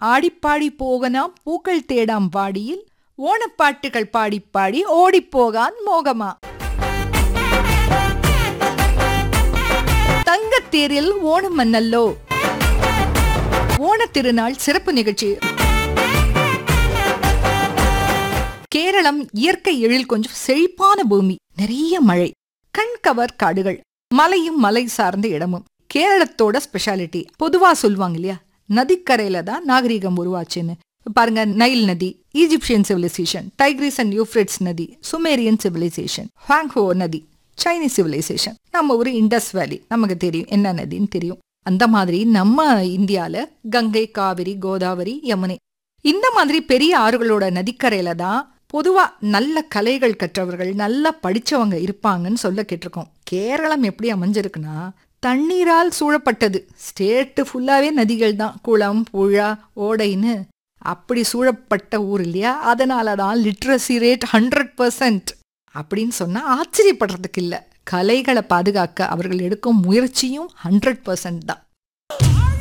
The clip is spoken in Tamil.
ஆடிப்பாடி போகனாம் பூக்கள் தேடாம் வாடியில் ஓணப்பாட்டுகள் பாடி பாடி ஓடிப்போகான் மோகமா தங்கத்தேரில் ஓணம் மன்னல்லோ ஓணத்திருநாள் சிறப்பு நிகழ்ச்சி கேரளம் இயற்கை எழில் கொஞ்சம் செழிப்பான பூமி நிறைய மழை கண்கவர் காடுகள் மலையும் மலை சார்ந்த இடமும் கேரளத்தோட ஸ்பெஷாலிட்டி பொதுவா சொல்லுவாங்க இல்லையா நதிக்கரையில தான் நாகரிகம் உருவாச்சுன்னு பாருங்க நைல் நதி Egyptian civilisation Tigris and Euphrates நதி சுமேரியன் சிவிலைசேஷன் ஹாங்ஹோ நதி சைனீஸ் சிவிலைசேஷன் நம்ம ஒரு இண்டஸ் வேலி நமக்கு தெரியும் என்ன நதின்னு தெரியும் அந்த மாதிரி நம்ம இந்தியால கங்கை காவிரி கோதாவரி யமுனை இந்த மாதிரி பெரிய ஆறுகளோட நதிக்கரையில தான் பொதுவா நல்ல கலைகள் கற்றவர்கள் நல்லா படிச்சவங்க இருப்பாங்கன்னு சொல்ல கேட்டிருக்கோம் கேரளம் எப்படி அமைஞ்சிருக்குன்னா தண்ணீரால் சூழப்பட்டது ஸ்டேட்டு ஃபுல்லாவே நதிகள் தான் குளம் புழா ஓடைன்னு அப்படி சூழப்பட்ட ஊர் இல்லையா அதனால தான் லிட்ரஸி ரேட் ஹண்ட்ரட் பர்சன்ட் அப்படின்னு சொன்னா ஆச்சரியப்படுறதுக்கு இல்லை கலைகளை பாதுகாக்க அவர்கள் எடுக்கும் முயற்சியும் ஹண்ட்ரட் பர்சன்ட் தான்